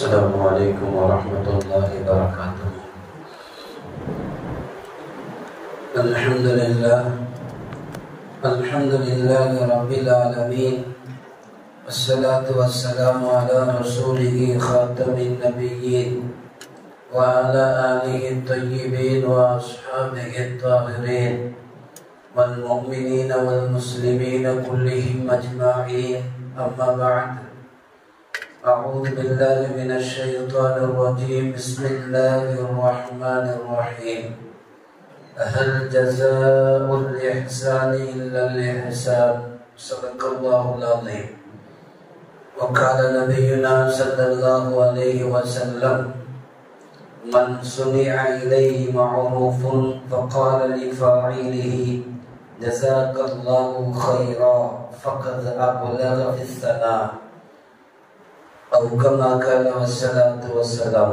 السلام عليكم ورحمة الله وبركاته الحمد لله الحمد لله رب العالمين والصلاة والسلام على رسوله خاتم النبيين وعلى آله الطيبين وأصحابه الطاهرين والمؤمنين والمسلمين كلهم أجمعين أما بعد أعوذ بالله من الشيطان الرجيم بسم الله الرحمن الرحيم هل جزاء الإحسان إلا الإحسان صدق الله العظيم وقال نبينا صلى الله عليه وسلم من صنع إليه معروف فقال لفاعله جزاك الله خيرا فقد أبلغ في الثناء أو كما قال والصلاة والسلام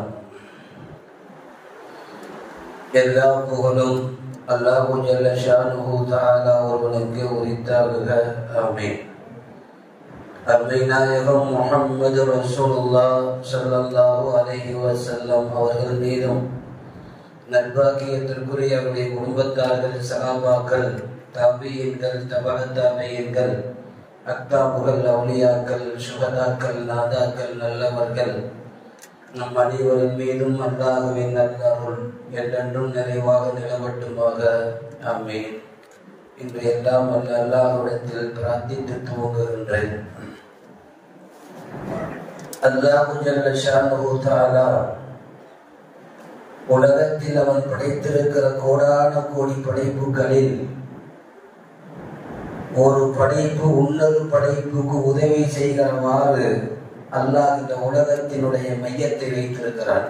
எல்லா புகழும் அல்லாஹு ஜல்ல ஷானுஹு தஆலா ஒருவனுக்கு உரித்தாகுக ஆமீன் அருமை நாயகம் முஹம்மது ரசூலுல்லாஹ் ஸல்லல்லாஹு அலைஹி வஸல்லம் அவர்கள் மீதும் நற்பாக்கியத்திற்குரிய அவருடைய குடும்பத்தார்கள் சகாபாக்கள் தாபியன்கள் தபா தாபியன்கள் அக்தாபுகள் அவுலியாக்கள் சுகதாக்கள் நாதாக்கள் நல்லவர்கள் நம் அனைவரின் மீதும் அல்லாஹுவின் நல்லருள் என்றென்றும் நிறைவாக நிலவட்டுமாக ஆமீன் இன்று எல்லாம் வல்ல அல்லாஹ்விடத்தில் பிரார்த்தித்து துவங்குகின்றேன் அல்லாஹு ஜல்ல ஷானுஹு தஆலா உலகத்தில் அவன் படைத்திருக்கிற கோடான கோடி படைப்புகளில் ஒரு படைப்பு இன்னொரு படைப்புக்கு உதவி செய்கிறவாறு அல்லாஹ் இந்த உலகத்தினுடைய மையத்தை வைத்திருக்கிறான்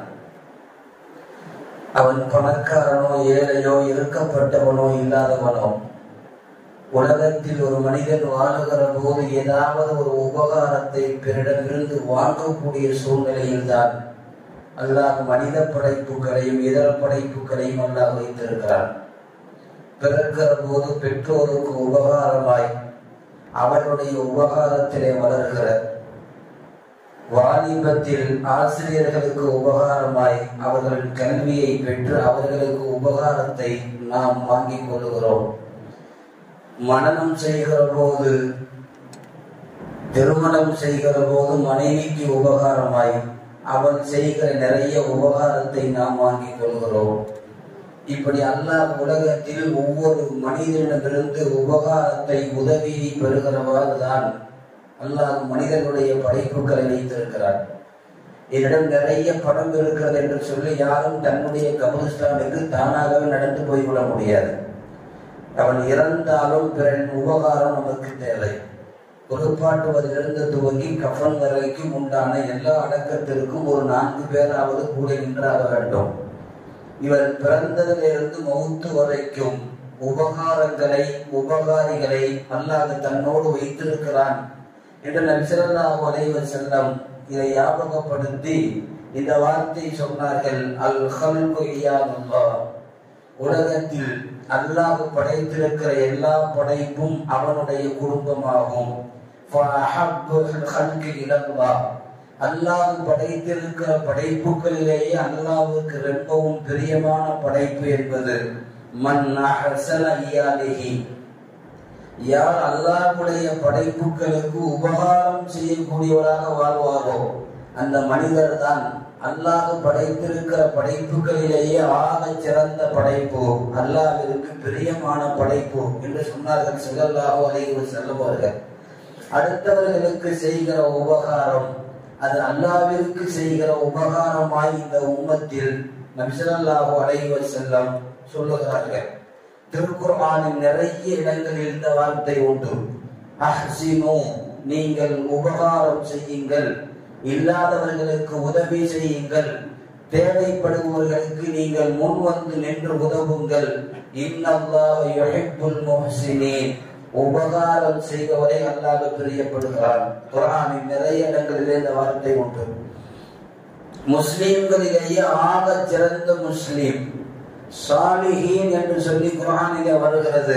அவன் பணக்காரனோ ஏழையோ இருக்கப்பட்டவனோ இல்லாதவனோ உலகத்தில் ஒரு மனிதன் வாழுகிற போது ஏதாவது ஒரு உபகாரத்தை பிறரிடமிருந்து வாங்கக்கூடிய சூழ்நிலையில் தான் அல்லாஹ் மனித படைப்புகளையும் இதர படைப்புகளையும் அல்லாஹ் வைத்திருக்கிறான் பிறக்கிற போது பெற்றோருக்கு உபகாரமாய் அவருடைய உபகாரத்திலே வளர்கிற வாலிபத்தில் ஆசிரியர்களுக்கு உபகாரமாய் அவர்கள் கல்வியை பெற்று அவர்களுக்கு உபகாரத்தை நாம் வாங்கிக் கொள்கிறோம் மனநம் செய்கிற போது திருமணம் செய்கிற போது மனைவிக்கு உபகாரமாய் அவள் செய்கிற நிறைய உபகாரத்தை நாம் வாங்கிக் கொள்கிறோம் இப்படி அல்லாஹ் உலகத்தில் ஒவ்வொரு மனிதனிடமிருந்து உபகாரத்தை உதவியை பெறுகிறவாறு தான் அல்லாஹ் மனிதனுடைய படைப்புகளை வைத்திருக்கிறார் என்னிடம் நிறைய பணம் இருக்கிறது என்று சொல்லி யாரும் தன்னுடைய கபரிஸ்தானுக்கு தானாகவே நடந்து போய்விட முடியாது அவன் இறந்தாலும் பிறன் உபகாரம் நமக்கு தேவை பொறுப்பாட்டுவதிலிருந்து துவங்கி கஃன் வரைக்கும் உண்டான எல்லா அடக்கத்திற்கும் ஒரு நான்கு பேராவது கூட நின்றாக வேண்டும் இவர் பிறந்ததிலிருந்து மௌத்து வரைக்கும் உபகாரங்களை உபகாரிகளை அல்லாஹ் தன்னோடு வைத்திருக்கிறான் என்று நபிசல்லாஹு அலைவர் செல்லம் இதை ஞாபகப்படுத்தி இந்த வார்த்தை சொன்னார்கள் அல் ஹல்கு உலகத்தில் அல்லாஹ் படைத்திருக்கிற எல்லா படைப்பும் அவனுடைய குடும்பமாகும் அல்லாஹ் படைத்திருக்கிற படைப்புகளிலேயே அல்லாவுக்கு ரொம்பவும் பிரியமான படைப்பு என்பது மன் யார் அல்லாஹுடைய படைப்புகளுக்கு உபகாரம் செய்யக்கூடியவராக வாழ்வாரோ அந்த மனிதர் தான் அல்லாஹ் படைத்திருக்கிற படைப்புகளிலேயே ஆக சிறந்த படைப்பு அல்லாவிற்கு பிரியமான படைப்பு என்று சொன்னார்கள் செல்லல்லாஹோ அலைவர் செல்லுவார்கள் அடுத்தவர்களுக்கு செய்கிற உபகாரம் அது அல்லாவிற்கு செய்கிற உபகாரமாய் இந்த உம்மத்தில் நபிசல்லாஹோ அலைவர் செல்லம் சொல்லுகிறார்கள் திருக்குர்ஆனின் நிறைய இடங்களில் இந்த வார்த்தை உண்டு அஹ்சினு நீங்கள் உபகாரம் செய்யுங்கள் இல்லாதவர்களுக்கு உதவி செய்யுங்கள் தேவைப்படுபவர்களுக்கு நீங்கள் முன் வந்து நின்று உதவுங்கள் இன்னல்லாஹ யுஹிப்புல் முஹ்சினீன் உபகாரம் செய்பவரை அல்லாஹ் பிரியப்படுகிறான் குர்ஆனின் நிறைய இடங்களிலே இந்த வார்த்தை உண்டு முஸ்லிம்களிலேயே ஆக சிறந்த முஸ்லிம் சாலிஹீன் என்று சொல்லி குரானிலே வருகிறது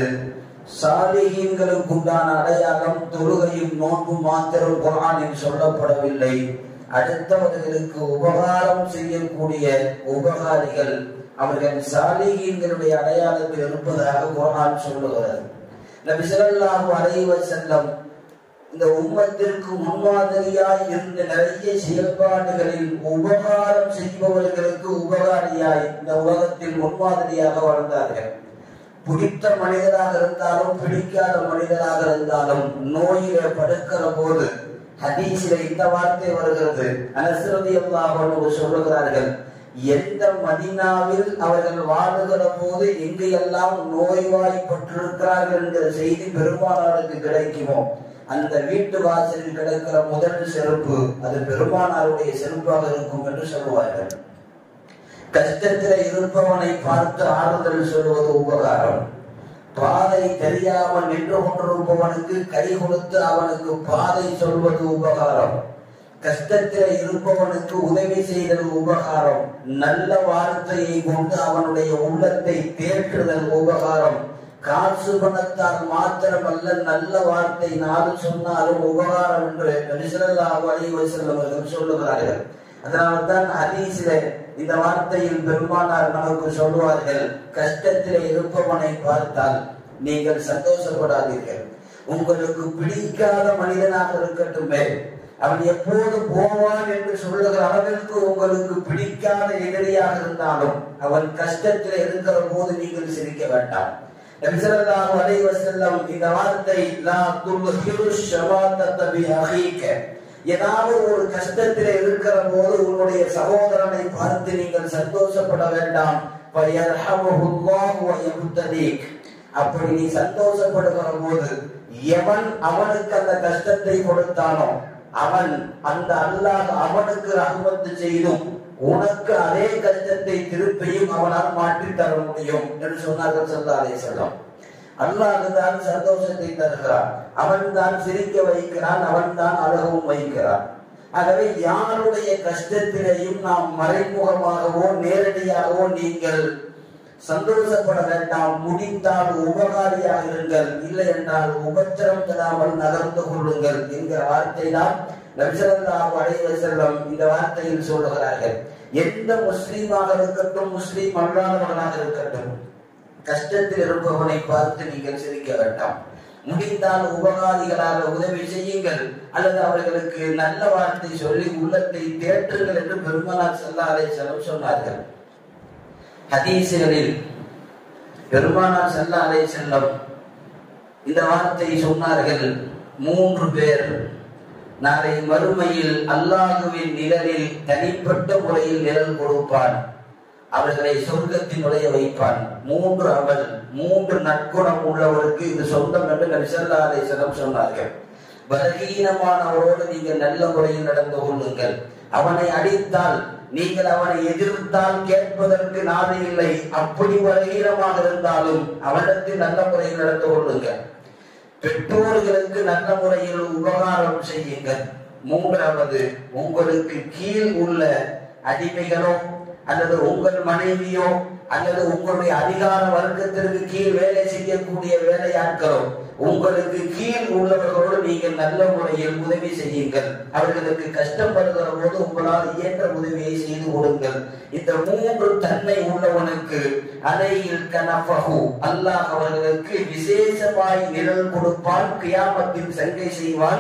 சாலிஹீன்களுக்கு உண்டான அடையாளம் தொழுகையும் நோன்பும் மாத்திரம் குரானில் சொல்லப்படவில்லை அடுத்தவர்களுக்கு உபகாரம் செய்யக்கூடிய உபகாரிகள் அவர்கள் சாலிகீன்களுடைய அடையாளத்தில் இருப்பதாக குரான் சொல்லுகிறது நபி ஸல்லல்லாஹு அலைஹி வஸல்லம் இந்த உம்மத்திற்கு முன்மாதிரியாய் இருந்த நிறைய செயல்பாடுகளில் உபகாரம் செய்பவர்களுக்கு உபகாரியாய் இந்த உலகத்தில் முன்மாதிரியாக வாழ்ந்தார்கள் பிடித்த மனிதராக இருந்தாலும் பிடிக்காத மனிதராக இருந்தாலும் நோயில படுக்கிற போது ஹதீஸில இந்த வார்த்தை வருகிறது அனசரதி அல்லாஹ் சொல்லுகிறார்கள் எந்த மதினாவில் அவர்கள் வாழுகிற போது எங்கெல்லாம் நோய்வாய்ப்பட்டிருக்கிறார்கள் என்கிற செய்தி பெருமானாருக்கு கிடைக்குமோ அந்த வீட்டு வாசலில் கிடக்கிற முதல் செருப்பு அது பெருமானாருடைய செருப்பாக இருக்கும் என்று சொல்லுவார்கள் கஷ்டத்தில் இருப்பவனை பார்த்து ஆறுதல் சொல்வது உபகாரம் பாதை தெரியாமல் நின்று கொண்டிருப்பவனுக்கு கை கொடுத்து அவனுக்கு பாதை சொல்வது உபகாரம் கஷ்டத்தில் இருப்பவனுக்கு உதவி செய்தல் உபகாரம் நல்ல வார்த்தையை கொண்டு அவனுடைய உள்ளத்தை தேற்றுதல் உபகாரம் காசு பணத்தால் மாத்திரமல்ல நல்ல வார்த்தை நாலு சொன்னாலும் உபகாரம் என்று நபிசல்லாஹு அலைஹி வஸல்லம் அவர்கள் சொல்லுகிறார்கள் அதனால்தான் ஹதீஸில இந்த வார்த்தையில் பெருமானார் நமக்கு சொல்லுவார்கள் கஷ்டத்திலே இருப்பவனை பார்த்தால் நீங்கள் சந்தோஷப்படாதீர்கள் உங்களுக்கு பிடிக்காத மனிதனாக இருக்கட்டுமே அவன் எப்போது போவான் என்று சொல்லுகிற அளவிற்கு உங்களுக்கு பிடிக்காத எதிரியாக இருந்தாலும் அவன் கஷ்டத்தில் இருக்கிற போது நீங்கள் சிரிக்க வேண்டாம் நபிசல்லாஹு அலைஹி வஸல்லம் இந்த வார்த்தை லா துல்ஹிரு ஷவாத்தத பி அஹீக ஏதாவது ஒரு கஷ்டத்தில் இருக்கிற போது உன்னுடைய சகோதரனை பார்த்து நீங்கள் சந்தோஷப்பட வேண்டாம் அப்படி நீ சந்தோஷப்படுகிற போது எவன் அவனுக்கு அந்த கஷ்டத்தை கொடுத்தானோ அவன் அந்த அல்லாஹ் அவனுக்கு ரஹமத்து செய்தும் உனக்கு அதே கஷ்டத்தை திருப்பியும் அவனால் மாற்றி தர முடியும் என்று சொன்னார்கள் சல்லா அலே செல்லம் அல்லாஹ் தான் சந்தோஷத்தை தருகிறான் அவன் தான் சிரிக்க வைக்கிறான் அவன் தான் அழகவும் வைக்கிறான் ஆகவே யாருடைய கஷ்டத்திலையும் நாம் மறைமுகமாகவோ நேரடியாகவோ நீங்கள் சந்தோஷப்பட வேண்டாம் முடிந்தால் உபகாரியாக இருங்கள் இல்லை என்றால் உபத்திரம் தராமல் நகர்ந்து கொள்ளுங்கள் என்கிற வார்த்தை தான் நபிசல்லாஹு அலைஹி செல்லம் இந்த வார்த்தையில் சொல்லுகிறார்கள் எந்த முஸ்லீமாக இருக்கட்டும் முஸ்லீம் அல்லாதவர்களாக இருக்கட்டும் கஷ்டத்தில் இருப்பவனை பார்த்து நீங்கள் சிரிக்க வேண்டாம் முடிந்தால் உபகாரிகளாக உதவி செய்யுங்கள் அல்லது அவர்களுக்கு நல்ல வார்த்தை சொல்லி உள்ளத்தை தேற்றுங்கள் என்று பெருமனார் செல்லா அலை செல்லம் சொன்னார்கள் ஹதீசுகளில் பெருமானார் செல்லா அலை செல்லம் இந்த வார்த்தை சொன்னார்கள் மூன்று பேர் நாளை மறுமையில் அல்லாஹுவின் நிழலில் தனிப்பட்ட முறையில் நிழல் கொடுப்பான் அவர்களை சொர்க்கத்தில் நுழைய வைப்பான் மூன்று அமல் மூன்று நற்குணம் உள்ளவருக்கு இது சொந்தம் என்று நபிசல்லா அலிசலம் சொன்னார்கள் பலகீனமானவரோடு நீங்கள் நல்ல முறையில் நடந்து கொள்ளுங்கள் அவனை அடித்தால் நீங்கள் அவனை எதிர்த்தால் கேட்பதற்கு நாடு இல்லை அப்படி பலகீனமாக இருந்தாலும் அவனிடத்தில் நல்ல முறையில் நடந்து கொள்ளுங்கள் பெற்றோர்களுக்கு நல்ல முறையில் உபகாரம் செய்யுங்கள் மூன்றாவது உங்களுக்கு கீழ் உள்ள அடிமைகளோ அல்லது உங்கள் மனைவியோ அல்லது உங்களுடைய அதிகார வர்க்கத்திற்கு கீழ் வேலை செய்யக்கூடிய வேலையாட்களோ உங்களுக்கு கீழ் உள்ளவர்களோடு நீங்கள் நல்ல முறையில் உதவி செய்யுங்கள் அவர்களுக்கு கஷ்டப்படுகிற போது உங்களால் இயன்ற உதவியை செய்து கொடுங்கள் இந்த மூன்று தன்மை உள்ளவனுக்கு அலையில் கனபகு அல்லாஹ் அவர்களுக்கு விசேஷமாய் நிழல் கொடுப்பான் கியாமத்தில் சங்கை செய்வான்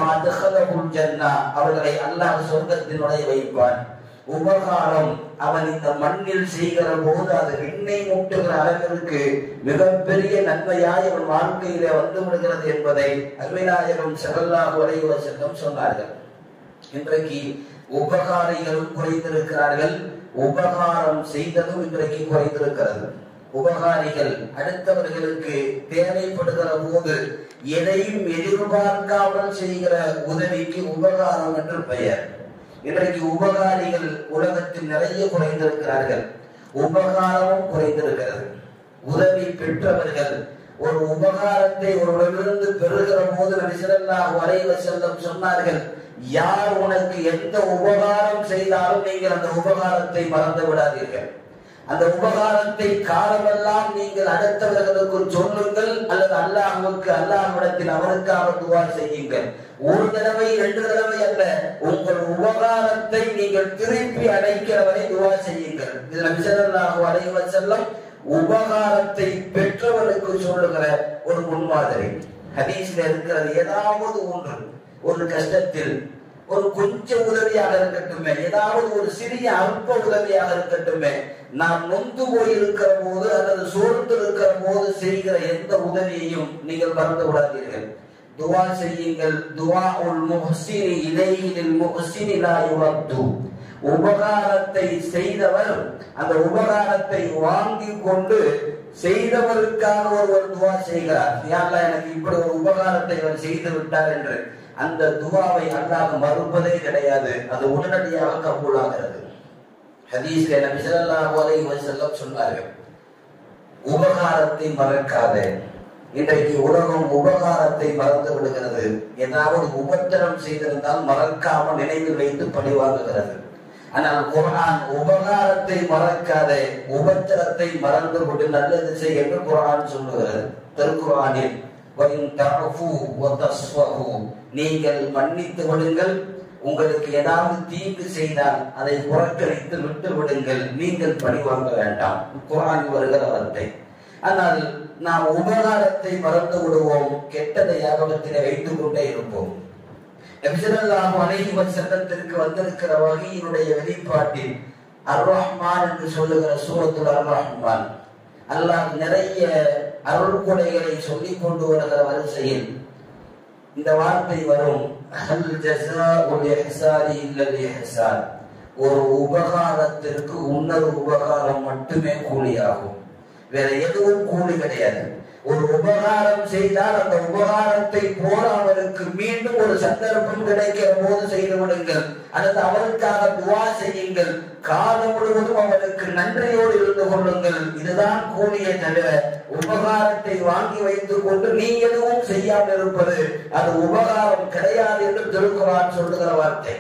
அவர்களை அல்லாஹ் சொர்க்கத்தினுடைய வைப்பான் உபகாரம் அவன் இந்த மண்ணில் செய்கிற போது அது விண்ணை மூட்டுகிற அளவிற்கு மிகப்பெரிய நன்மையாய் அவன் வாழ்க்கையில வந்து விடுகிறது என்பதை அருமைநாயகம் செகல்லாக வரைவ செல்லம் சொன்னார்கள் இன்றைக்கு உபகாரிகளும் குறைந்திருக்கிறார்கள் உபகாரம் செய்ததும் இன்றைக்கு குறைந்திருக்கிறது உபகாரிகள் அடுத்தவர்களுக்கு தேவைப்படுகிற போது எதையும் எதிர்பார்க்காமல் செய்கிற உதவிக்கு உபகாரம் என்று பெயர் இன்றைக்கு உபகாரிகள் உலகத்தில் நிறைய குறைந்திருக்கிறார்கள் உபகாரமும் குறைந்திருக்கிறது உதவி பெற்றவர்கள் ஒரு உபகாரத்தை ஒருவரிலிருந்து பெறுகிற போது நபிசல்லாஹு அலைஹி செல்லம் சொன்னார்கள் யார் உனக்கு எந்த உபகாரம் செய்தாலும் நீங்கள் அந்த உபகாரத்தை மறந்து விடாதீர்கள் அந்த உபகாரத்தை காலமெல்லாம் நீங்கள் அடுத்தவர்களுக்கு சொல்லுங்கள் அல்லது அல்லாஹ்வுக்கு அல்லாஹ்விடத்தில் அவருக்காக துவா செய்யுங்கள் ஒரு தடவை ரெண்டு தடவை அல்ல உங்கள் உபகாரத்தை நீங்கள் திருப்பி அடைக்கிற வரை துவா செய்யுங்கள் இதுல விசரல்லாஹு அலைஹி வஸல்லம் உபகாரத்தை பெற்றவனுக்கு சொல்லுகிற ஒரு முன்மாதிரி ஹதீஸ்ல இருக்கிறது ஏதாவது ஒன்று ஒரு கஷ்டத்தில் ஒரு கொஞ்சம் உதவியாக இருக்கட்டுமே ஏதாவது ஒரு சிறிய அல்ப உதவியாக இருக்கட்டுமே நாம் நொந்து போய் இருக்கிற போது அல்லது சோர்ந்து இருக்கிற போது செய்கிற எந்த உதவியையும் நீங்கள் மறந்து விடாதீர்கள் துவா செய்யுங்கள் துவா உல் முஹ்சினி இலையில் முஹ்சினி லா யுரத்து உபகாரத்தை செய்தவர் அந்த உபகாரத்தை வாங்கி கொண்டு செய்தவருக்காக ஒருவர் துவா செய்கிறார் யாரெல்லாம் எனக்கு இப்படி ஒரு உபகாரத்தை அவர் செய்து விட்டார் என்று அந்த துவாவை அல்லாஹ் மறுப்பதே கிடையாது அது உடனடியாக கபூலாகிறது ஹதீஸ்ல நபி ஸல்லல்லாஹு அலைஹி வஸல்லம் சொன்னார்கள் உபகாரத்தை மறக்காதே இன்றைக்கு உலகம் உபகாரத்தை மறந்து விடுகிறது ஏதாவது உபத்திரம் செய்திருந்தால் மறக்காம நினைவில் வைத்து பழிவாங்குகிறது ஆனால் குர்ஆன் உபகாரத்தை மறக்காதே உபத்திரத்தை மறந்து விட்டு நல்லது செய் என்று குர்ஆன் சொல்லுகிறது திருக்குர்ஆனில் வயின் தஅஃபு வ தஸ்ஃபஹு நீங்கள் மன்னித்து விடுங்கள் உங்களுக்கு ஏதாவது தீங்கு செய்தால் அதை புறக்கணித்து விட்டு விடுங்கள் நீங்கள் பழிவாங்க வேண்டாம் குர்ஆன் வருகிற வார்த்தை ஆனால் நாம் உபகாரத்தை மறந்து விடுவோம் கெட்டதை ஞாபகத்திலே வைத்துக் கொண்டே இருப்போம் நபிசல்லாஹு அலைஹி வஸல்லத்திற்கு வந்திருக்கிற வகையினுடைய வெளிப்பாட்டில் அர் ரஹ்மான் என்று சொல்லுகிற சூரத்துல் அர் ரஹ்மான் அல்லாஹ் நிறைய அருள் கொடைகளை சொல்லிக் கொண்டு வருகிற வரிசையில் இந்த வார்த்தை வரும் ஹல் ஜஸாஉல் இஹ்சானி இல்லல் இஹ்சான் ஒரு உபகாரத்திற்கு இன்னொரு உபகாரம் மட்டுமே கூலியாகும் வேற எதுவும் கூலி கிடையாது ஒரு உபகாரம் செய்தால் அந்த உபகாரத்தை போல அவருக்கு மீண்டும் ஒரு சந்தர்ப்பம் கிடைக்கிற போது செய்து விடுங்கள் அல்லது அவருக்காக துவா செய்யுங்கள் காலம் முழுவதும் அவருக்கு நன்றியோடு இருந்து கொள்ளுங்கள் இதுதான் கூலியை தவிர உபகாரத்தை வாங்கி வைத்துக் கொண்டு நீ எதுவும் செய்யாமல் இருப்பது அது உபகாரம் கிடையாது என்று திருக்குறான் சொல்லுகிற வார்த்தை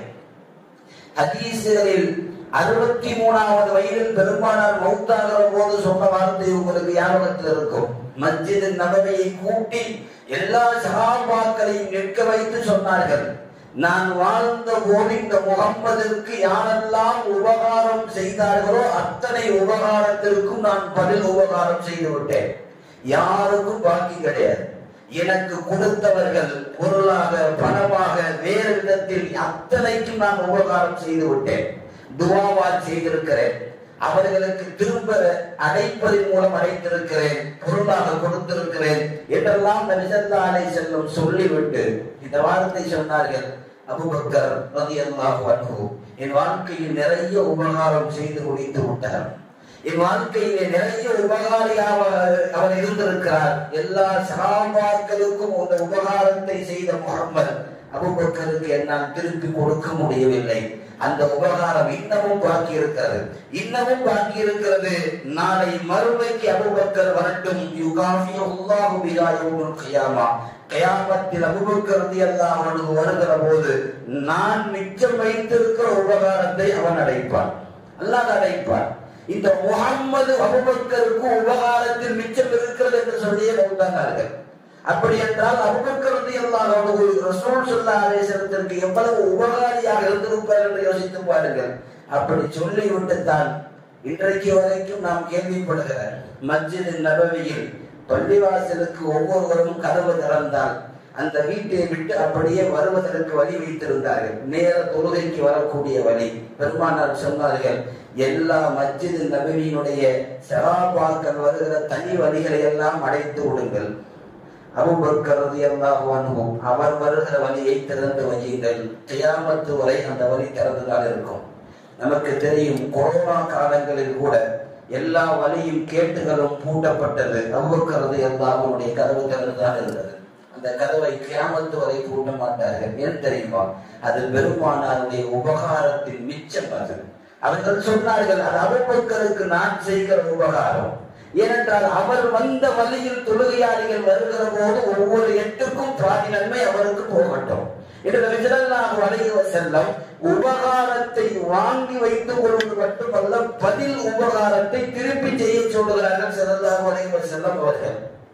ஹதீசுகளில் அறுபத்தி மூணாவது வயதில் பெரும்பாலார் மௌத்தாகிற போது சொன்ன வார்த்தை உங்களுக்கு ஞாபகத்தில் இருக்கும் மஸ்ஜித் நபவியை கூட்டி எல்லா சகாபாக்களையும் நிற்க வைத்து சொன்னார்கள் நான் வாழ்ந்த போது இந்த முகம்மதிற்கு யாரெல்லாம் உபகாரம் செய்தார்களோ அத்தனை உபகாரத்திற்கும் நான் பதில் உபகாரம் செய்து விட்டேன் யாருக்கும் பாக்கி கிடையாது எனக்கு கொடுத்தவர்கள் பொருளாக பணமாக வேறு விதத்தில் அத்தனைக்கும் நான் உபகாரம் செய்து விட்டேன் துவாவால் செய்திருக்கிறேன் அவர்களுக்கு திரும்ப அடைப்பதன் மூலம் அடைத்திருக்கிறேன் பொருளாக கொடுத்திருக்கிறேன் என்றெல்லாம் நபிசல்லா அலை செல்லும் சொல்லிவிட்டு இந்த வார்த்தை சொன்னார்கள் அபுபக்கர் ரலியல்லாஹு அன்ஹு என் வாழ்க்கையில் நிறைய உபகாரம் செய்து முடித்து விட்டார் என் வாழ்க்கையிலே நிறைய உபகாரியாக அவர் இருந்திருக்கிறார் எல்லா சகாபாக்களுக்கும் அந்த உபகாரத்தை செய்த முகம்மது அபுபக்கருக்கு என்னால் திருப்பி கொடுக்க முடியவில்லை அந்த உபகாரம் இன்னமும் பாக்கி இருக்கிறது இன்னமும் பாக்கி இருக்கிறது நாளை மறுமைக்கு அபுபக்கர் வரட்டும் யுகாஃபி அல்லாஹு பிலா யௌமுல் கியாமா கயாமத்தில் அபுபக்கர் ரலியல்லாஹு அன்ஹு வருகிற போது நான் மிச்சம் வைத்திருக்கிற உபகாரத்தை அவன் அடைப்பான் அல்லாஹ் அடைப்பான் இந்த முகம்மது அபுபக்கருக்கு உபகாரத்தில் மிச்சம் இருக்கிறது என்று சொல்லியே கொண்டார்கள் அப்படி என்றால் அபுபக்கர் ரலியல்லாஹு ரசூல் ஸல்லல்லாஹு அலைஹி வஸல்லத்திற்கு எவ்வளவு உபகாரியாக இருந்திருப்பார் என்று யோசித்து பாருங்கள் அப்படி சொல்லிவிட்டு தான் இன்றைக்கு வரைக்கும் நாம் கேள்விப்படுகிற மஸ்ஜித் நபவியில் பள்ளிவாசலுக்கு ஒவ்வொருவரும் கதவு திறந்தால் அந்த வீட்டை விட்டு அப்படியே வருவதற்கு வழி வைத்திருந்தார்கள் நேர தொழுகைக்கு வரக்கூடிய வழி பெருமானார் சொன்னார்கள் எல்லா மஸ்ஜித் நபவியினுடைய சராபாக்கள் வருகிற தனி வழிகளை எல்லாம் அடைத்து விடுங்கள் அபுபக்கர் ரலியல்லாஹு அன்ஹு அவர் வருகிற வழியை திறந்து வையுங்கள் கியாமத்து வரை அந்த வழி திறந்துதான் இருக்கும் நமக்கு தெரியும் கொரோனா காலங்களில் கூட எல்லா வழியும் கேட்டுகளும் பூட்டப்பட்டது அபுபக்கர் ரலியல்லாஹு அவனுடைய கதவு திறந்துதான் இருந்தது அந்த கதவை கியாமத்து வரை பூட்ட மாட்டார்கள் ஏன் தெரியுமா அது பெருமானாருடைய உபகாரத்தின் மிச்சம் அது அவர்கள் சொன்னார்கள் அது அபுபக்கருக்கு நான் செய்கிற உபகாரம் ஏனென்றால் அவர் வந்த வழியில் தொழுகையாளிகள் வருகிற போது ஒவ்வொரு எட்டுக்கும் பாதி நன்மை அவருக்கு போகட்டும் என்று நபிசல்லாஹு அலைஹி வஸல்லம் உபகாரத்தை வாங்கி வைத்துக் கொள்வது மட்டுமல்ல பதில் உபகாரத்தை திருப்பி செய்ய சொல்லுகிறார்கள் ஸல்லல்லாஹு அலைஹி வஸல்லம் அவர்கள்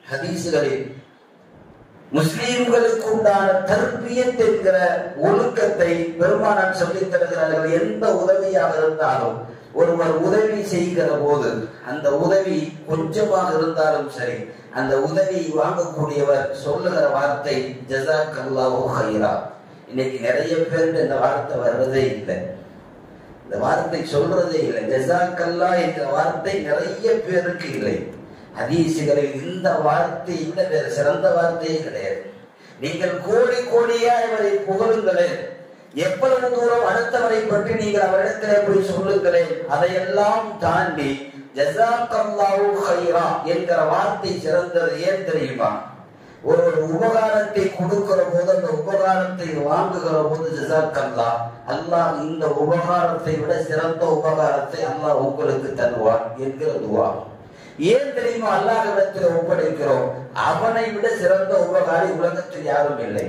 ஹதீசுகளில் முஸ்லீம்களுக்கு உண்டான தர்பியத் என்கிற ஒழுக்கத்தை பெருமானார் சொல்லித் தருகிறார்கள் எந்த உதவியாக இருந்தாலும் ஒருவர் உதவி செய்கிற போது அந்த உதவி கொஞ்சமாக இருந்தாலும் சரி அந்த உதவி வாங்கக்கூடியவர் சொல்லுகிற வார்த்தை ஜசாக் அல்லாஹு ஹைரா இன்னைக்கு நிறைய பேர் இந்த வார்த்தை வர்றதே இல்லை இந்த வார்த்தை சொல்றதே இல்லை ஜசாக்கல்லா என்ற வார்த்தை நிறைய பேருக்கு இல்லை ஹதீசுகளில் இந்த வார்த்தையை விட வேறு சிறந்த வார்த்தையே கிடையாது நீங்கள் கோடி கோடியா இவரை புகழுங்களேன் எவ்வளவு தூரம் அடுத்தவரை பற்றி நீங்கள் அவரிடத்திலே போய் சொல்லுங்களேன் அதையெல்லாம் தாண்டி ஜசாக்கல்லாஹு ஹைரா என்கிற வார்த்தை சிறந்தது ஏன் தெரியுமா ஒரு ஒரு உபகாரத்தை கொடுக்கிற போது அந்த உபகாரத்தை வாங்குகிற போது ஜசாக்கல்லா அல்லாஹ் இந்த உபகாரத்தை விட சிறந்த உபகாரத்தை அல்லாஹ் உங்களுக்கு தருவான் என்கிற துவா ஏன் தெரியுமா அல்லாஹ்விடத்தில் ஒப்படைக்கிறோம் அவனை விட சிறந்த உபகாரி உலகத்தில் யாரும் இல்லை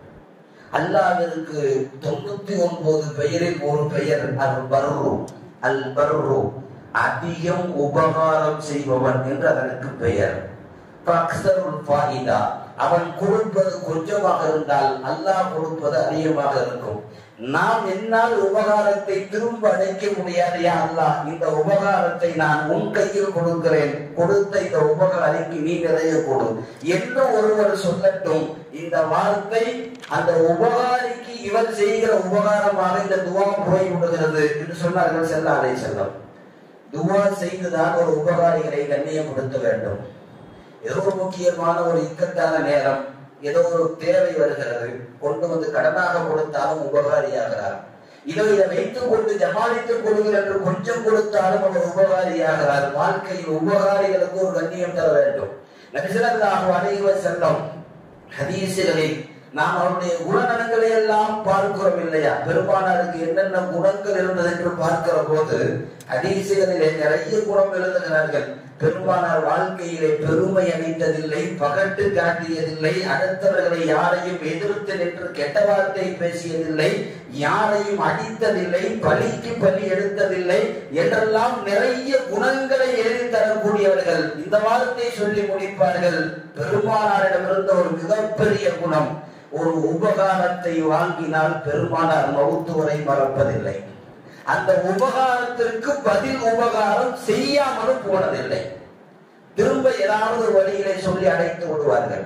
அல்லாஹ்விற்கு தொண்ணூத்தி ஒன்பது பெயரில் ஒரு பெயர் அல் பர்ரு அல் பர்ரு அதிகம் உபகாரம் செய்பவன் என்று அதற்கு பெயர் ஃபக்ஸருல் ஃபாயிதா. அவன் கொடுப்பது கொஞ்சமாக இருந்தால் அல்லாஹ் கொடுப்பது அதிகமாக இருக்கும் நாம் என்னால் உபகாரத்தை திரும்ப அடைக்க முடியாது யா அல்லாஹ் இந்த உபகாரத்தை நான் உன் கையில் கொடுக்கிறேன் கொடுத்த இந்த உபகாரிக்கு நீ நிறைய கொடு என்று ஒருவர் சொல்லட்டும் இந்த வார்த்தை அந்த உபகாரிக்கு இவர் செய்கிற உபகாரமாக இந்த துவா போய் விடுகிறது என்று சொன்னார்கள் செல்ல அதை செல்லம் துவா செய்துதான் ஒரு உபகாரிகளை கண்ணியப்படுத்த வேண்டும் ஏதோ ஒரு முக்கியமான ஒரு இக்கட்டான நேரம் ஏதோ ஒரு தேவை வருகிறது கொண்டு வந்து கடனாக கொடுத்தாலும் உபகாரியாகிறார் இதோ இதை வைத்துக் கொண்டு ஜமாளித்துக் கொள்கிற என்று கொஞ்சம் கொடுத்தாலும் அவர் உபகாரியாகிறார் வாழ்க்கையில் உபகாரிகளுக்கு ஒரு கண்ணியம் தர வேண்டும் நபிசல்லாஹு அலைவ செல்லம் ஹதீசுகளில் நாம் அவருடைய குணநலங்களை எல்லாம் பார்க்கிறோம் இல்லையா பெருமானாருக்கு என்னென்ன குணங்கள் இருந்தது என்று பார்க்கிற போது ஹதீசுகளிலே நிறைய குணம் எழுதுகிறார்கள் பெருமானார் வாழ்க்கையிலே பெருமை அளித்ததில்லை பகட்டு காட்டியதில்லை அடுத்தவர்களை யாரையும் எதிர்த்து நின்று கெட்ட வார்த்தை பேசியதில்லை யாரையும் அடித்ததில்லை பலிக்கு பலி எடுத்ததில்லை என்றெல்லாம் நிறைய குணங்களை எழுதி தரக்கூடியவர்கள் இந்த வார்த்தை சொல்லி முடிப்பார்கள் பெருமானாரிடமிருந்த ஒரு மிகப்பெரிய குணம் ஒரு உபகாரத்தை வாங்கினால் பெருமானார் மவுத்து வரை மறப்பதில்லை அந்த உபகாரத்திற்கு பதில் உபகாரம் செய்யாமலும் போனதில்லை திரும்ப ஏதாவது ஒரு வழியிலே சொல்லி அடைத்து விடுவார்கள்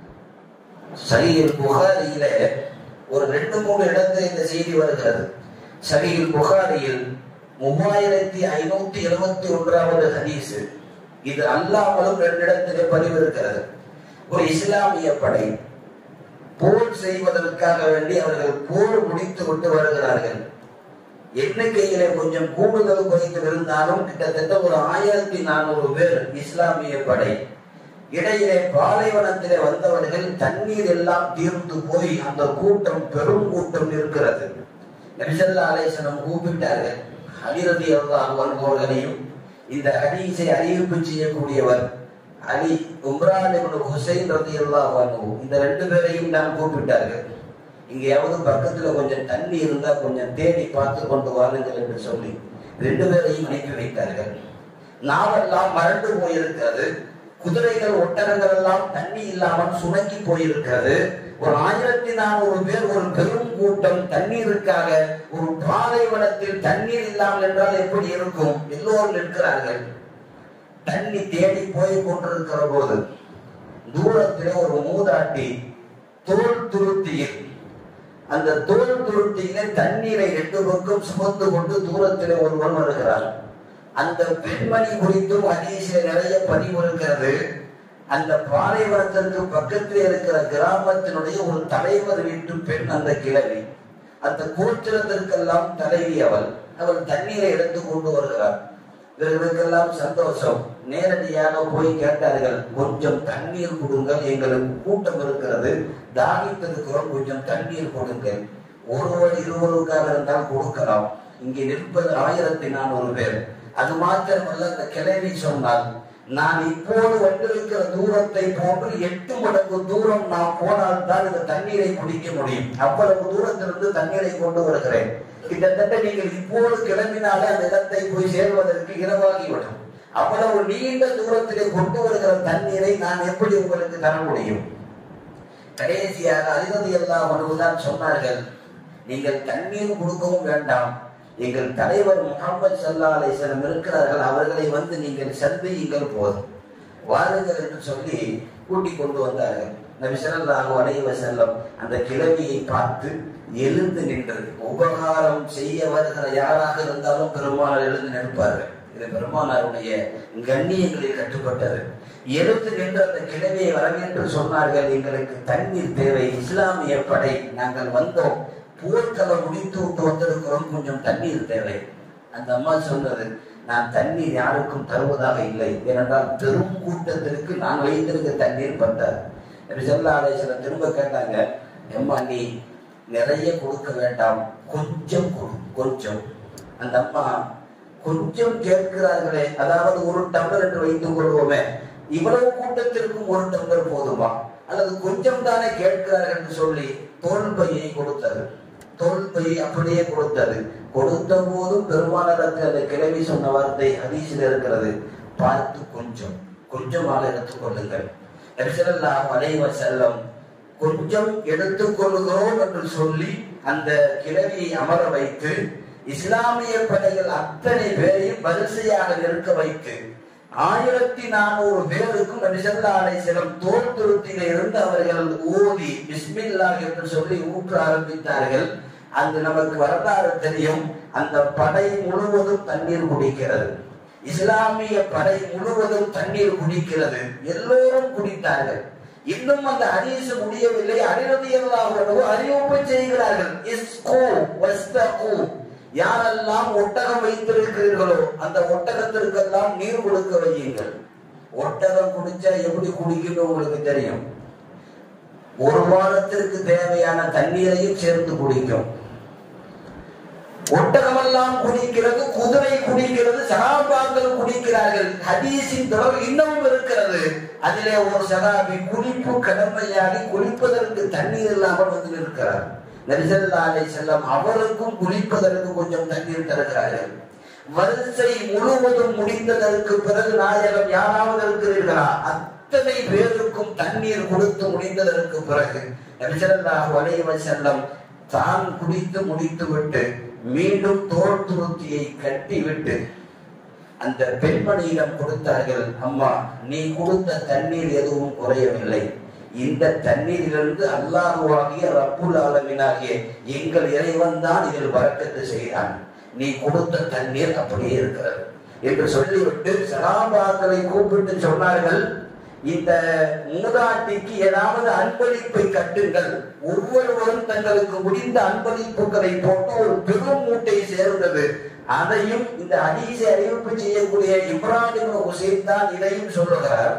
சகியில் புகாரியில ஒரு ரெண்டு மூணு இடத்துல இந்த செய்தி வருகிறது சகியில் புகாரியில் மூவாயிரத்தி ஐநூத்தி எழுபத்தி ஒன்றாவது ஹதீஸ் இது அல்லாமலும் ரெண்டு இடத்திலே பதிவு இருக்கிறது ஒரு இஸ்லாமிய படை போர் செய்வதற்காக வேண்டி அவர்கள் போர் முடித்து விட்டு வருகிறார்கள் எண்ணிக்கையிலே கொஞ்சம் கூடுதல் குறைத்து இருந்தாலும் கிட்டத்தட்ட ஒரு ஆயிரத்தி நானூறு பேர் இஸ்லாமிய படை இடையிலே பாலைவனத்திலே வந்தவர்கள் தண்ணீர் எல்லாம் தீர்ந்து போய் அந்த கூட்டம் பெரும் கூட்டம் இருக்கிறது நபிசல்லா அலேசனம் கூப்பிட்டார்கள் அலிரதி அவர்களையும் இந்த ஹதீஸை அறிவிப்பு செய்யக்கூடியவர் அலி உம்ரான் இப்னு ஹுசைன் ரதியல்லாஹு அன்ஹு இந்த ரெண்டு பேரையும் நான் கூப்பிட்டார்கள் இங்கேயாவது பக்கத்துல கொஞ்சம் தண்ணி இருந்தா கொஞ்சம் தேடி பார்த்து கொண்டு வாருங்கள் என்று சொல்லி ரெண்டு பேரையும் அனுப்பி வைத்தார்கள் நாவெல்லாம் மறண்டு போயிருக்கிறது குதிரைகள் ஒட்டகங்கள் எல்லாம் தண்ணி இல்லாமல் சுணங்கி போயிருக்கிறது ஒரு ஆயிரத்தி நானூறு பேர் ஒரு பெரும் கூட்டம் தண்ணீருக்காக ஒரு பாலைவனத்தில் தண்ணீர் இல்லாமல் என்றால் எப்படி இருக்கும் எல்லோரும் நிற்கிறார்கள் தண்ணி தேடி போய் கொண்டிருக்கிற போது தூரத்திலே ஒரு மூதாட்டி தோல் துருத்தியில் அந்த தோல் துருத்தியிலே தண்ணீரை ரெண்டு பக்கம் சுமந்து கொண்டு தூரத்திலே ஒருவன் வருகிறார் அந்த பெண்மணி குறித்தும் ஹதீஸில் நிறைய பதிவு இருக்கிறது அந்த பாலைவனத்திற்கு பக்கத்தில் இருக்கிற கிராமத்தினுடைய ஒரு தலைவர் வீட்டு பெண் அந்த கிழவி அந்த கோத்திரத்திற்கெல்லாம் தலைவி அவள் அவள் தண்ணீரை எடுத்து கொண்டு வருகிறார் இவர்களுக்கெல்லாம் சந்தோஷம் நேரடியாக போய் கேட்டார்கள் கொஞ்சம் தண்ணீர் கொடுங்கள் எங்களுக்கு கூட்டம் இருக்கிறது தாகித்திருக்கிறோம் கொஞ்சம் தண்ணீர் கொடுங்கள் ஒருவர் இருவருக்காக இருந்தால் கொடுக்கலாம் இங்கே நிற்பது ஆயிரத்தி நானூறு பேர் அது மாத்திரமல்ல அந்த கிளவி சொன்னால் நான் இப்போது வந்திருக்கிற தூரத்தை போன்று எட்டு மடங்கு தூரம் நான் போனால் தான் இந்த தண்ணீரை குடிக்க முடியும் அவ்வளவு தூரத்திலிருந்து தண்ணீரை கொண்டு வருகிறேன் கிட்டத்தட்ட நீங்கள் இப்போது கிளம்பினாலே அந்த இடத்தை போய் சேர்வதற்கு இரவாகிவிடும் அவ்வளவு நீண்ட தூரத்திலே கொண்டு வருகிற தண்ணீரை நான் எப்படி உங்களுக்கு தர முடியும் கடைசியாக அதிபதி எல்லாம் தான் சொன்னார்கள் நீங்கள் தண்ணீர் கொடுக்கவும் வேண்டாம் எங்கள் தலைவர் முகமது சல்லா அலிஸ்லம் இருக்கிறார்கள் அவர்களை வந்து நீங்கள் சந்தியுங்கள் போதும் வாருங்கள் என்று சொல்லி கூட்டிக் கொண்டு வந்தார்கள் நபி ஸல்லல்லாஹு அலைஹி வஸல்லம் அந்த கிழவியை பார்த்து எழுந்து நின்று உபகாரம் செய்ய வருகிற யாராக இருந்தாலும் பெருமானார் எழுந்து நிற்பார்கள் இது பெருமானாருடைய கண்ணியங்களை கட்டுப்பட்டது எழுந்து நின்று அந்த கிழவியை வரவேற்று சொன்னார்கள் எங்களுக்கு தண்ணீர் தேவை இஸ்லாமிய படை நாங்கள் வந்தோம் போர்க்களம் முடித்து விட்டு வந்திருக்கிறோம் கொஞ்சம் தண்ணீர் தேவை அந்த அம்மா சொன்னது நான் தண்ணீர் யாருக்கும் தருவதாக இல்லை ஏனென்றால் பெரும் கூட்டத்திற்கு நான் வைத்திருக்க தண்ணீர் பத்தார் செல்லா ஆலேசனம் திரும்ப கேட்டாங்க எம்மா நீ நிறைய கொடுக்க வேண்டாம் கொஞ்சம் கொடு கொஞ்சம் அந்த அம்மா கொஞ்சம் கேட்கிறார்களே அதாவது ஒரு டம்ளர் என்று வைத்துக் கொள்வோமே இவ்வளவு கூட்டத்திற்கும் ஒரு டம்ளர் போதுமா அல்லது கொஞ்சம் தானே கேட்கிறார்கள் என்று சொல்லி தோல் பையை கொடுத்தது தோல் பையை அப்படியே கொடுத்தது கொடுத்த போதும் பெருமானருக்கு அந்த கிளவி சொன்ன வார்த்தை ஹதீஸில் இருக்கிறது பார்த்து கொஞ்சம் கொஞ்சமாக எடுத்துக் கொள்ளுங்கள் நபிசல்லாஹு அலைஹி வஸல்லம் கொஞ்சம் எடுத்துக் கொள்கிறோம் என்று சொல்லி அந்த கிழவியை அமர வைத்து இஸ்லாமிய படைகள் அத்தனை பேரையும் வரிசையாக நிற்க வைத்து ஆயிரத்தி நானூறு பேருக்கும் நபிசல்லா அலைஹிஸ்ஸலாம் தோல் துருத்தியில இருந்து அவர்கள் ஓதி பிஸ்மில்லா என்று சொல்லி ஊற்ற ஆரம்பித்தார்கள் அங்கு நமக்கு வரலாறு தெரியும் அந்த படை முழுவதும் தண்ணீர் குடிக்கிறது இஸ்லாமிய படை முழுவதும் தண்ணீர் குடிக்கிறது எல்லோரும் குடித்தார்கள் இன்னும் அந்த ஹதீஸ் முடியவில்லை அடிரதியல்லாஹு அறிவிப்பு செய்கிறார்கள் இஸ்கு வஸ்தகு யாரெல்லாம் ஒட்டகம் வைத்திருக்கிறீர்களோ அந்த ஒட்டகத்திற்கெல்லாம் நீர் கொடுக்க வையுங்கள் ஒட்டகம் குடிச்சா எப்படி குடிக்கணும் உங்களுக்கு தெரியும் ஒரு வாரத்திற்கு தேவையான தண்ணீரையும் சேர்த்து குடிக்கும் ஒட்டகமெல்லாம் குடிக்கிறது குதிரை குடிக்கிறது சகாபாக்கள் குடிக்கிறார்கள் ஹதீஸின் தொடர் இன்னமும் இருக்கிறது அதிலே ஒரு சகாபி குளிப்பு கடமையாகி குளிப்பதற்கு தண்ணீர் இல்லாமல் வந்து நிற்கிறார் நரிசல்லா அலை செல்லம் அவருக்கும் குளிப்பதற்கு கொஞ்சம் தண்ணீர் தருகிறார்கள் வரிசை முழுவதும் முடிந்ததற்கு பிறகு நாயகம் யாராவது இருக்கிறீர்களா அத்தனை பேருக்கும் தண்ணீர் கொடுத்து முடிந்ததற்கு பிறகு நபிசல்லாஹு அலைஹி செல்லம் தான் குடித்து முடித்து விட்டு மீண்டும் தோல் துருத்தியை கட்டி விட்டு அந்த பெண்மணியிடம் கொடுத்தார்கள் அம்மா நீ கொடுத்த தண்ணீர் எதுவும் குறையவில்லை இந்த தண்ணீரிலிருந்து அல்லாஹுவாகிய ரப்புல் ஆலமினாகிய எங்கள் இறைவன் தான் இதில் வரக்கத்து செய்கிறான் நீ கொடுத்த தண்ணீர் அப்படியே இருக்கிறது என்று சொல்லிவிட்டு சகாபாக்களை கூப்பிட்டு சொன்னார்கள் இந்த மூதாட்டிக்கு ஏதாவது அன்பளிப்பை கட்டுங்கள் ஒவ்வொருவரும் தங்களுக்கு முடிந்த அன்பளிப்புகளை போட்டு ஒரு பெரும் மூட்டை சேர்ந்தது அதையும் இந்த ஹதீஸை அறிவிப்பு செய்யக்கூடிய இப்ராஹிம் ஹுசைன் தான் இதையும் சொல்லுகிறார்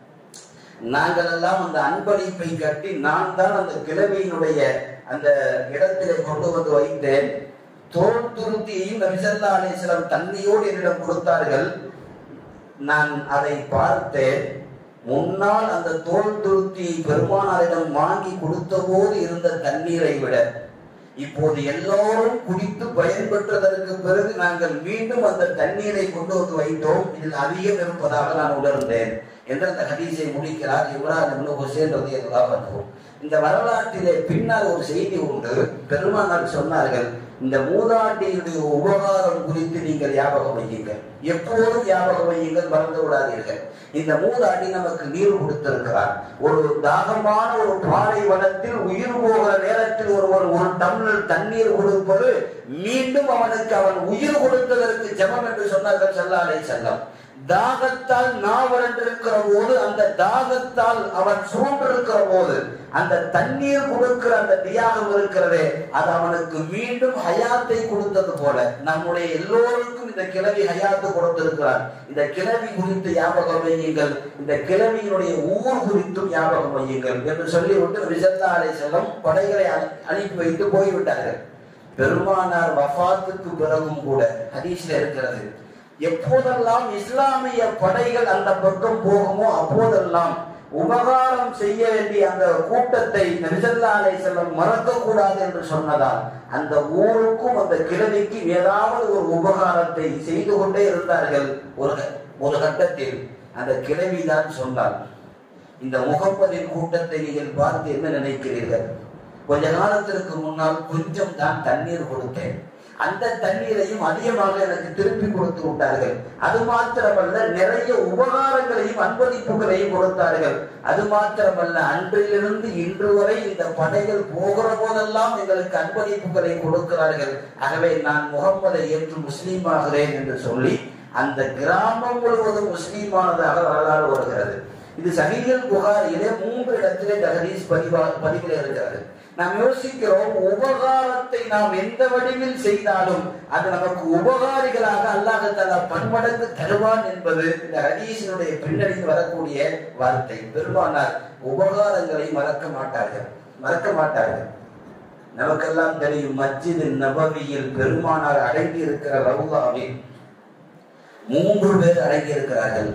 நாங்கள் எல்லாம் அந்த அன்பளிப்பை கட்டி நான் தான் அந்த கிழவியினுடைய அந்த இடத்திலே கொண்டு வந்து வைத்தேன் தோல் துருத்தியையும் நபிசல்லா அலிஸ்லாம் தண்ணியோடு என்னிடம் கொடுத்தார்கள் நான் அதை பார்த்தேன் முன்னால் அந்த தோல் துருத்தியை பெருமானாரிடம் வாங்கி கொடுத்த போது இருந்த தண்ணீரை விட இப்போது எல்லோரும் குடித்து பயன்பெற்றதற்கு பிறகு நாங்கள் மீண்டும் அந்த தண்ணீரை கொண்டு வந்து வைத்தோம் இதில் அதிகம் இருப்பதாக நான் உணர்ந்தேன் என்று அந்த ஹதீஸை முடிக்கிறார் இப்ராஹிம் ஹுசேன் ரதியல்லாஹு இந்த வரலாற்றிலே பின்னால் ஒரு செய்தி உண்டு பெருமானார் சொன்னார்கள் இந்த மூதாட்டியுடைய உபகாரம் குறித்து நீங்கள் ஞாபகம் வையுங்கள் எப்போதும் ஞாபகம் வையுங்கள் மறந்து விடாதீர்கள் இந்த மூதாட்டி நமக்கு நீர் கொடுத்திருக்கிறார் ஒரு தாகமான ஒரு பாறை வனத்தில் உயிர் போகிற நேரத்தில் ஒருவர் ஒரு டம்ளர் தண்ணீர் கொடுப்பது மீண்டும் அவனுக்கு அவன் உயிர் கொடுத்ததற்கு ஜெபம் என்று சொன்னார்கள் செல்லாலை செல்லம் தாகத்தால் நாவரண்டிருக்கிற போது அந்த தாகத்தால் அவன் சூழ்ந்திருக்கிற போது அந்த தண்ணீர் கொடுக்கிற அந்த தியாகம் இருக்கிறதே அது அவனுக்கு மீண்டும் ஹயாத்தை கொடுத்தது போல நம்முடைய எல்லோருக்கும் இந்த கிழவி ஹயாத்து கொடுத்திருக்கிறார் இந்த கிழவி குறித்து ஞாபகம் வையுங்கள் இந்த கிழவியினுடைய ஊர் குறித்தும் ஞாபகம் வையுங்கள் என்று சொல்லிவிட்டு ரிசல்லா அலை செல்லம் படைகளை அனுப்பி வைத்து போய்விட்டார்கள் பெருமானார் வஃபாத்துக்கு பிறகும் கூட ஹதீஸ்ல இருக்கிறது எப்போதெல்லாம் இஸ்லாமிய படைகள் அந்த பக்கம் போகுமோ அப்போதெல்லாம் உபகாரம் செய்ய வேண்டிய அந்த கூட்டத்தை நபிசல்லா அலை செல்லம் மறக்க கூடாது என்று சொன்னதால் அந்த ஊருக்கும் அந்த கிழவிக்கும் ஏதாவது ஒரு உபகாரத்தை செய்து கொண்டே இருந்தார்கள் ஒரு ஒரு கட்டத்தில் அந்த கிழவிதான் சொன்னாள் இந்த முகம்மதின் கூட்டத்தை நீங்கள் பார்த்து என்ன நினைக்கிறீர்கள் கொஞ்ச காலத்திற்கு முன்னால் கொஞ்சம் தான் தண்ணீர் கொடுத்தேன் அந்த தண்ணீரையும் அதிகமாக எனக்கு திருப்பி கொடுத்து விட்டார்கள் அது மாத்திரமல்ல நிறைய உபகாரங்களையும் அன்பளிப்புகளையும் கொடுத்தார்கள் அது மாத்திரமல்ல அன்றிலிருந்து இன்று வரை இந்த படைகள் போகிற போதெல்லாம் எங்களுக்கு அன்பளிப்புகளை கொடுக்கிறார்கள் ஆகவே நான் முகம்மதை ஏற்று முஸ்லீமாகிறேன் என்று சொல்லி அந்த கிராமம் முழுவதும் முஸ்லீமானதாக வரலாறு வருகிறது இது சஹீல் புகாரியிலே மூன்று இடத்திலே இந்த ஹதீஸ் பதிவா பதிவில் இருக்கிறது நாம் யோசிக்கிறோம் உபகாரத்தை நாம் எந்த வடிவில் செய்தாலும் அது நமக்கு உபகாரிகளாக அல்லாஹால பன்மடங்கு தருவான் என்பது இந்த ஹதீஸினுடைய பின்னணியில் வரக்கூடிய வார்த்தை பெருமானார் உபகாரங்களை மறக்க மாட்டார்கள் மறக்க மாட்டார்கள் நமக்கெல்லாம் தெரியும் மஸ்ஜித் நபவியில் பெருமானார் அடங்கி இருக்கிற ரவுலாவில் மூன்று பேர் அடங்கி இருக்கிறார்கள்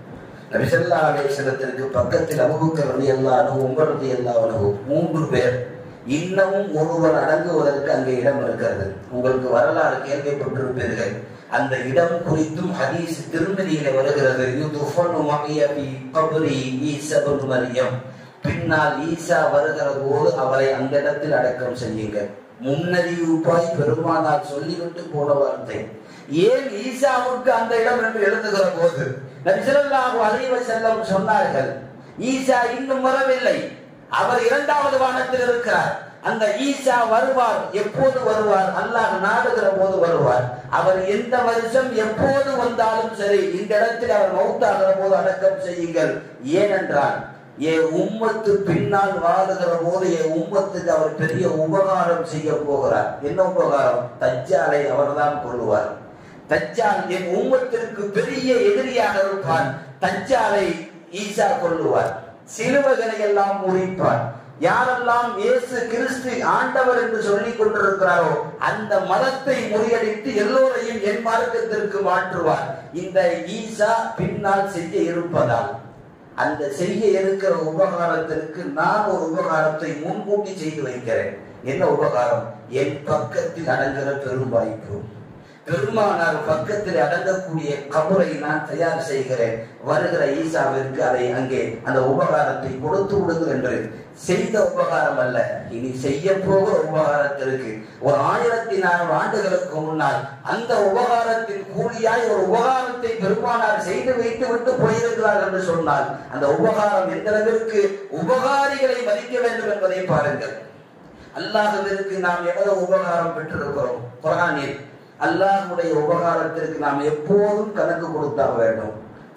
நபிசல்லா அலேசனத்திற்கு பக்கத்தில் அபுபக்கர் ரலி அல்லாஹு உமர் ரலி அல்லாஹு மூன்று பேர் இன்னமும் ஒருவர் அடங்குவதற்கு அங்கே இடம் இருக்கிறது உங்களுக்கு வரலாறு கேள்விப்பட்டிருப்பீர்கள் அந்த இடம் குறித்தும் ஹதீஸ் திருமதியில வருகிறது யுதுஃபனு மகிய பி கப்ரி ஈசா இப்னு மரியம் பின்னால் ஈசா வருகிற போது அவரை அந்த இடத்தில் அடக்கம் செய்யுங்கள் முன்னறிவிப்பாய் பெருமானார் சொல்லிவிட்டு போன வார்த்தை ஏன் ஈசாவுக்கு அந்த இடம் என்று எழுதுகிற போது நபிசல்லாஹு அலைவ செல்லம் சொன்னார்கள் ஈசா இன்னும் வரவில்லை அவர் இரண்டாவது வானத்தில் இருக்கிறார் அந்த ஈசா வருவார் எப்போது வருவார் அல்லாஹ் நாடுகிற போது வருவார் அவர் எந்த வருஷம் எப்போது வந்தாலும் சரி இந்த இடத்தில் அவர் மௌத்தாகிற போது அடக்கம் செய்யுங்கள் ஏனென்றால் என் உம்மத்து பின்னால் வாழுகிற போது என் உம்மத்துக்கு அவர் பெரிய உபகாரம் செய்ய போகிறார் என்ன உபகாரம் தஜ்ஜாலை அவர்தான் கொள்ளுவார் தஜ்ஜால் என் உம்மத்திற்கு பெரிய எதிரியாக இருப்பான் தஜ்ஜாலை ஈசா கொள்ளுவார் சிலுவகளை எல்லாம் முறிப்பார் யாரெல்லாம் இயேசு கிறிஸ்து ஆண்டவர் என்று சொல்லிக் கொண்டிருக்கிறாரோ அந்த மதத்தை முறியடித்து எல்லோரையும் என் மார்க்கத்திற்கு மாற்றுவார் இந்த ஈசா பின்னால் செய்ய இருப்பதால் அந்த செய்ய இருக்கிற உபகாரத்திற்கு நான் ஒரு உபகாரத்தை முன்கூட்டி செய்து வைக்கிறேன் என்ன உபகாரம் என் பக்கத்தில் அடங்குகிற பெரும் வாய்ப்பு பெருமானார் பக்கத்தில் அடங்கக்கூடிய கபரை நான் தயார் செய்கிறேன் வருகிற ஈசாவிற்கு அதை அங்கே அந்த உபகாரத்தை கொடுத்து விடுங்கள் என்று செய்த உபகாரம் அல்ல இனி செய்ய போகிற உபகாரத்திற்கு ஒரு ஆயிரத்தி நானூறு ஆண்டுகளுக்கு முன்னால் அந்த உபகாரத்தின் கூலியாய் ஒரு உபகாரத்தை பெருமானார் செய்து வைத்து விட்டு போயிருக்கிறார் என்று சொன்னால் அந்த உபகாரம் எந்த அளவிற்கு உபகாரிகளை மதிக்க வேண்டும் என்பதை பாருங்கள் அல்லாஹுவிற்கு நாம் எவ்வளவு உபகாரம் பெற்றிருக்கிறோம் குரானில் அல்லாஹுடைய உபகாரத்திற்கு நாம் எப்போதும் கணக்கு கொடுத்தாக வேண்டும்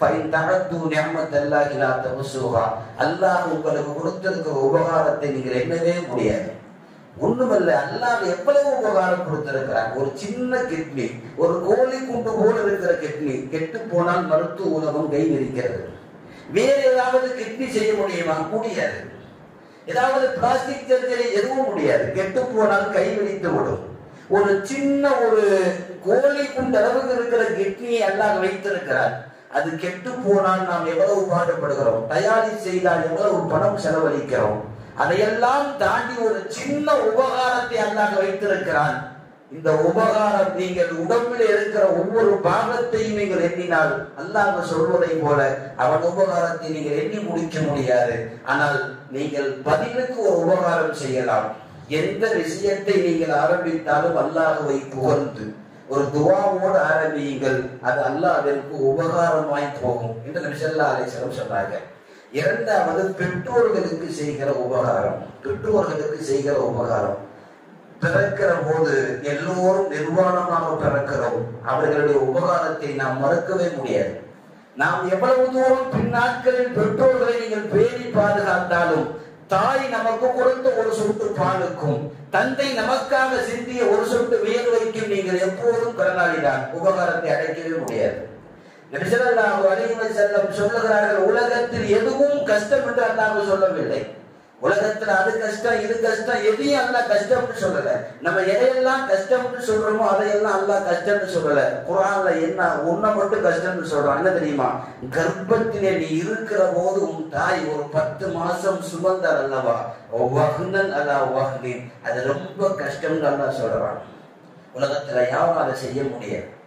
அல்லாஹ் உங்களுக்கு கொடுத்திருக்கிற உபகாரத்தை நீங்கள் எண்ணவே முடியாது ஒண்ணுமல்ல அல்லாஹ் எவ்வளவு உபகாரம் கொடுத்திருக்கிறார் ஒரு சின்ன கிட்னி ஒரு கோழி குண்டு போல இருக்கிற கிட்னி கெட்டு போனால் மருத்துவ உலகம் கை இருக்கிறது வேற ஏதாவது கிட்னி செய்ய முடியுமா முடியாது ஏதாவது பிளாஸ்டிக் சர்ஜரி எதுவும் முடியாது கெட்டு போனால் கை விழித்து விடும் ஒரு சின்ன ஒரு கோழி குண்டு அளவுக்கு இருக்கிற கிட்னியை அல்லாஹ் வைத்திருக்கிறார் அது கெட்டு போனால் நாம் எவ்வளவு பாடுபடுகிறோம் டயாலிஸ் செய்தால் எவ்வளவு பணம் செலவழிக்கிறோம் அதையெல்லாம் தாண்டி ஒரு சின்ன உபகாரத்தை அல்லாஹ் வைத்திருக்கிறான் இந்த உபகாரம் நீங்கள் உடம்பில் இருக்கிற ஒவ்வொரு பாகத்தையும் நீங்கள் எண்ணினால் அல்லாஹ் சொல்வதை போல அவன் உபகாரத்தை நீங்கள் எண்ணி முடிக்க முடியாது ஆனால் நீங்கள் பதிலுக்கு ஒரு உபகாரம் செய்யலாம் எந்த விஷயத்தை நீங்கள் ஆரம்பித்தாலும் அல்லாஹுவை புகழ்ந்து ஒரு துவாவோடு ஆரம்பியுங்கள் அது அல்லாஹிற்கு உபகாரமாய் போகும் என்று நபிசல்லா அலிஸ்லம் சொன்னாங்க இரண்டாவது பெற்றோர்களுக்கு செய்கிற உபகாரம் பெற்றோர்களுக்கு செய்கிற உபகாரம் பிறக்கிற போது எல்லோரும் நிர்வாணமாக பிறக்கிறோம் அவர்களுடைய உபகாரத்தை நாம் மறுக்கவே முடியாது நாம் எவ்வளவு தூரம் பின்னாட்களில் பெற்றோர்களை நீங்கள் பேணி பாதுகாத்தாலும் தாய் நமக்கு கொடுத்த ஒரு சொட்டு பாலுக்கும் தந்தை நமக்காக சிந்திய ஒரு சொட்டு வேர்வைக்கும் நீங்கள் எப்போதும் கடனாளிதான் உபகாரத்தை அடைக்கவே முடியாது நபிசல்லாஹு அலைஹி வஸல்லம் சொல்லுகிறார்கள் உலகத்தில் எதுவும் கஷ்டம் என்று அல்லாஹ் சொல்லவில்லை உலகத்துல அது கஷ்டம் இது கஷ்டம் எதையும் அல்லாஹ் கஷ்டம்னு சொல்லல நம்ம எதையெல்லாம் கஷ்டம்னு சொல்றோமோ அதையெல்லாம் அல்லாஹ் கஷ்டம்னு சொல்லல குரான்ல என்ன உன்னை மட்டும் கஷ்டம்னு சொல்றான் என்ன தெரியுமா கர்ப்பத்திலே நீ இருக்கிற போது உன் தாய் ஒரு பத்து மாசம் சுமந்தார் அல்லவா வகுனன் அல்லா வகுனின் அது ரொம்ப கஷ்டம்னு அல்லாஹ் சொல்றான் உலகத்துல யாரும் அதை செய்ய முடியாது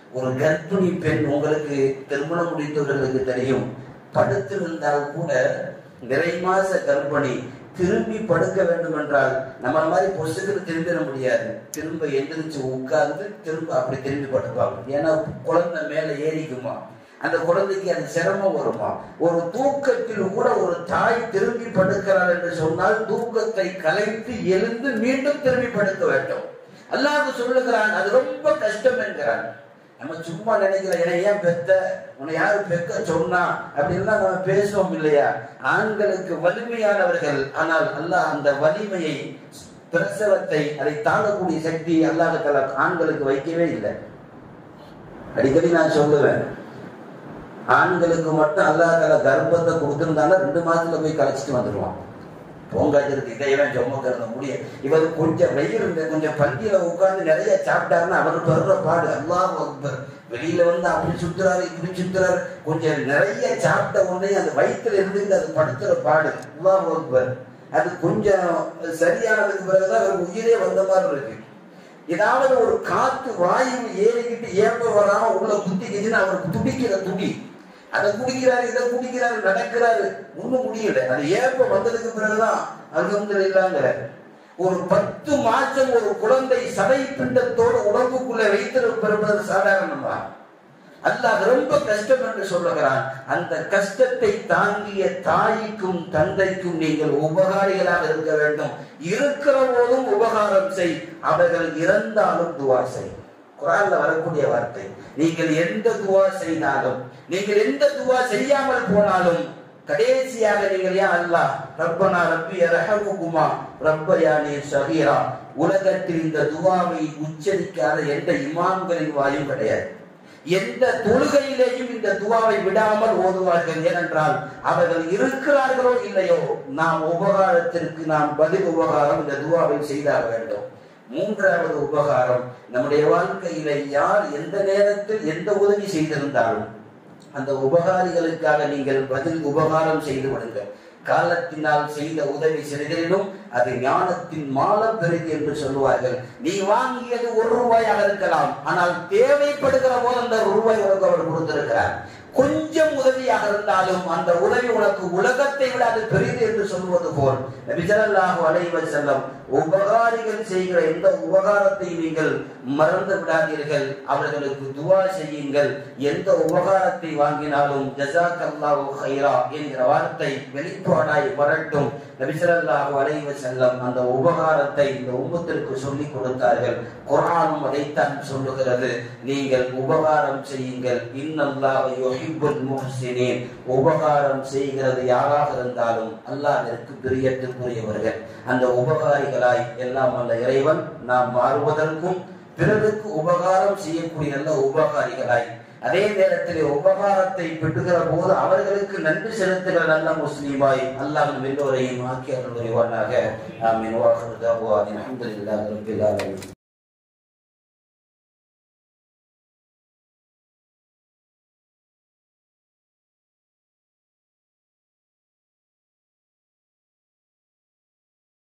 ஒரு கர்ப்பிணி பெண் உங்களுக்கு திருமணம் முடித்தவர்களுக்கு தெரியும் படுத்திருந்தால் கூட நிறை மாச கர்ப்பிணி திரும்பி படுக்க வேண்டும் என்றால் நம்ம மாதிரி பொசுக்குன்னு திரும்பிட முடியாது திரும்ப எந்திரிச்சு உட்கார்ந்து திரும்ப அப்படி திரும்பி படுப்பாங்க ஏன்னா குழந்தை மேல ஏறிக்குமா அந்த குழந்தைக்கு அது சிரமம் வருமா ஒரு தூக்கத்தில் கூட ஒரு தாய் திரும்பி படுக்கிறார் என்று சொன்னால் தூக்கத்தை கலைத்து எழுந்து மீண்டும் திரும்பி படுக்க வேண்டும் அல்லாஹ் சொல்லுகிறான் அது ரொம்ப கஷ்டம் என்கிறான் நம்ம சும்மா நினைக்கிறோம் என்னை ஏன் பெத்த உன்னை யாரு பெக்க சொன்னா அப்படின்னா நம்ம பேசுவோம் இல்லையா ஆண்களுக்கு வலிமையானவர்கள் ஆனால் அல்லாஹ் அந்த வலிமையை பிரசவத்தை அதை தாங்கக்கூடிய சக்தி அல்லாஹ் ஆண்களுக்கு வைக்கவே இல்லை அடிக்கடி நான் சொல்லுவேன் ஆண்களுக்கு மட்டும் அல்லாஹ் கர்ப்பத்தை கொடுத்திருந்தாலும் ரெண்டு மாசத்துல போய் கலைச்சிட்டு வந்துடுவான் பொங்காச்சிருக்கு இதையெல்லாம் சுமக்கிறது முடியும் இவர் கொஞ்சம் வெயில் இருந்த கொஞ்சம் பந்தியில உட்கார்ந்து நிறைய சாப்பிட்டாருன்னா அவர் படுற பாடு அல்லாஹ் அக்பர் வெளியில வந்து அப்படி சுத்துறாரு இப்படி சுத்துறாரு கொஞ்சம் நிறைய சாப்பிட்ட உடனே அந்த வயிற்றுல இருந்து அது படுத்துற பாடு அல்லாஹ் அக்பர் அது கொஞ்சம் சரியானதுக்கு பிறகுதான் அவர் உயிரே வந்த மாதிரி இருக்கு ஏதாவது ஒரு காத்து வாயு ஏறிக்கிட்டு ஏப்ப வராம உள்ள குத்திக்கிச்சுன்னு அவருக்கு துடிக்கிற துடி அதை குடிக்கிறாரு இதை குடிக்கிறாரு நடக்கிறாரு ஒண்ணும் முடியல அது ஏப்ப வந்ததுக்கு பிறகுதான் அல்ஹம்து இல்லாங்கிற ஒரு பத்து மாசம் ஒரு குழந்தை சதை பிண்டத்தோடு உடம்புக்குள்ள வைத்திருப்பது சாதாரணமா அல்லாஹ் ரொம்ப கஷ்டம் என்று சொல்லுகிறான் அந்த கஷ்டத்தை தாங்கிய தாய்க்கும் தந்தைக்கும் நீங்கள் உபகாரிகளாக இருக்க வேண்டும் இருக்கிற போதும் உபகாரம் செய் அவர்கள் இறந்தாலும் துவா செய் குரான்ல வரக்கூடிய வார்த்தை நீங்கள் எந்த துவா செய்தாலும் நீங்கள் எந்த துவா செய்யாமல் போனாலும் கடைசியாக நீங்கள் யா அல்லாஹ் ரப்பனா ரப்பி ரஹமுகுமா ரப்பயானி சகீரா உலகத்தில் இந்த துவாவை உச்சரிக்காத எந்த இமாம்களின் வாயும் கிடையாது எந்த தொழுகையிலேயும் இந்த துவாவை விடாமல் ஓதுவார்கள் ஏனென்றால் அவர்கள் இருக்கிறார்களோ இல்லையோ நாம் உபகாரத்திற்கு நாம் பதில் உபகாரம் இந்த துவாவை செய்தாக வேண்டும் மூன்றாவது உபகாரம் நம்முடைய வாழ்க்கையில யார் எந்த நேரத்தில் எந்த உதவி செய்திருந்தாலும் அந்த உபகாரிகளுக்காக நீங்கள் பதில் உபகாரம் செய்து விடுங்கள் காலத்தினால் செய்த உதவி சிறிதேனும் அது ஞானத்தின் மால பெருகு என்று சொல்லுவார்கள் நீ வாங்கியது ஒரு ரூபாயாக இருக்கலாம் ஆனால் தேவைப்படுகிற போது அந்த ரூபாய் உனக்கு அவர் கொடுத்திருக்கிறார் கொஞ்சம் உதவியாக இருந்தாலும் அந்த உதவி உனக்கு உலகத்தை விட அது பெரிது என்று சொல்வது போல் நபிசல்லாஹு அலைவ செல்லம் உபகாரிகள் செய்கிற எந்த உபகாரத்தை நீங்கள் மறந்து விடாதீர்கள் அவர்களுக்கு துவா செய்யுங்கள் எந்த உபகாரத்தை வாங்கினாலும் ஜசாக் அல்லாஹு ஹைரா என்கிற வார்த்தை வெளிப்பாடாய் வரட்டும் நபிசல்லாஹு அலைவ செல்லம் அந்த உபகாரத்தை இந்த உம்மத்திற்கு சொல்லி கொடுத்தார்கள் குரானும் அதைத்தான் சொல்லுகிறது நீங்கள் உபகாரம் செய்யுங்கள் இன்னல்லாஹ் யுஹிப்புல் முஹ்சினீன் உபகாரம் செய்கிறது யாராக இருந்தாலும் அல்லாஹ்விற்கு பிரியத்துக்குரியவர்கள் அந்த உபகாரிகளாய் எல்லாம் அல்ல இறைவன் நாம் மாறுவதற்கும் பிறருக்கு உபகாரம் செய்யக்கூடிய நல்ல உபகாரிகளாய் அதே நேரத்தில் உபகாரத்தை பெற்றுகிற போது அவர்களுக்கு நன்றி செலுத்துகிற நல்ல முஸ்லீமாய் அல்லாஹ் எல்லோரையும் ஆக்கி அருள் புரிவானாக ஆமீன் வாஹரு தாவா அல்ஹம்துலில்லாஹி ரப்பில் ஆலமீன்